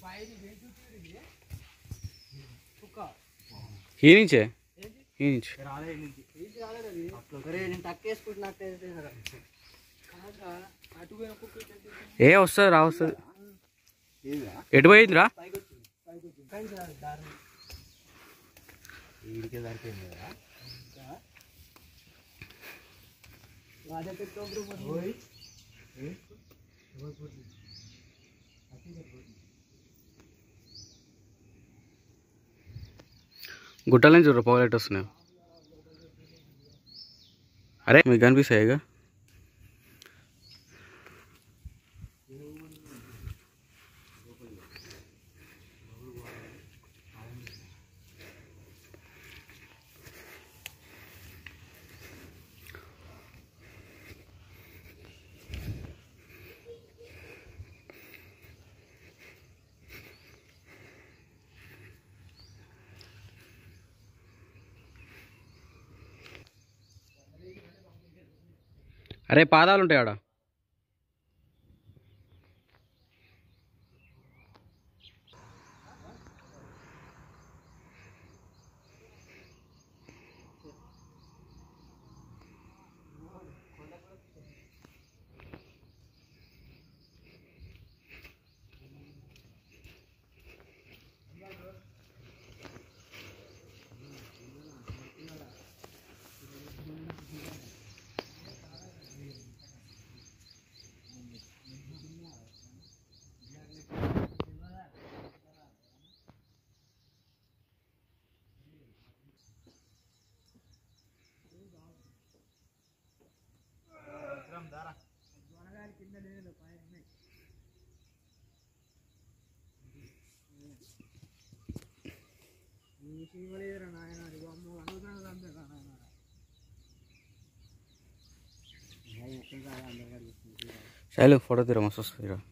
ఈ నుంచే ఈ నుంచి నేను తక్కేసుకుంటున్నట్టు ఏ వస్తుంది రా వస్తుంది ఎటు పోయిందిరా వీడికి సరిపోయింది కదా గుట్టలని చూడరు పవర్ ఎట్ వస్తున్నాయి అరే మీకు కనిపిస్తాయిగా అరే పాదాలు ఉంటాయి ఆడ శైలు ఫోటో తీరా మస్తు వస్తుంది రా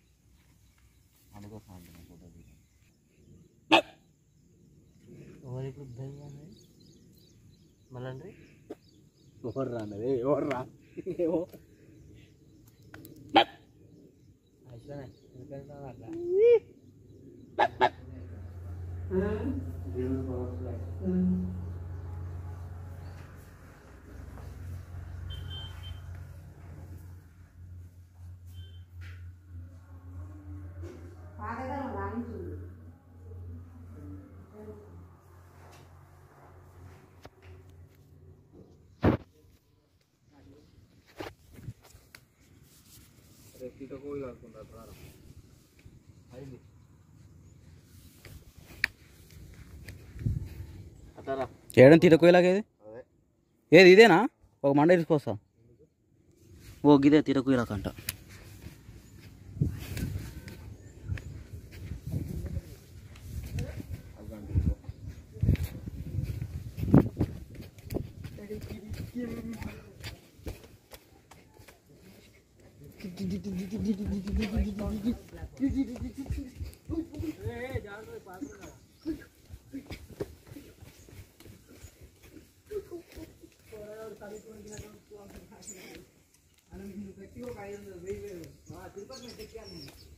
మళ్ళీ ఎవరు రా అన్నది ఎవరు రా అట్లా చేయడం తీరకోయలాగేది ఏది ఇదేనా ఒక మండ తీసుకొస్తా ఓ గిదే తీరకోయలాకంట తిరుపతి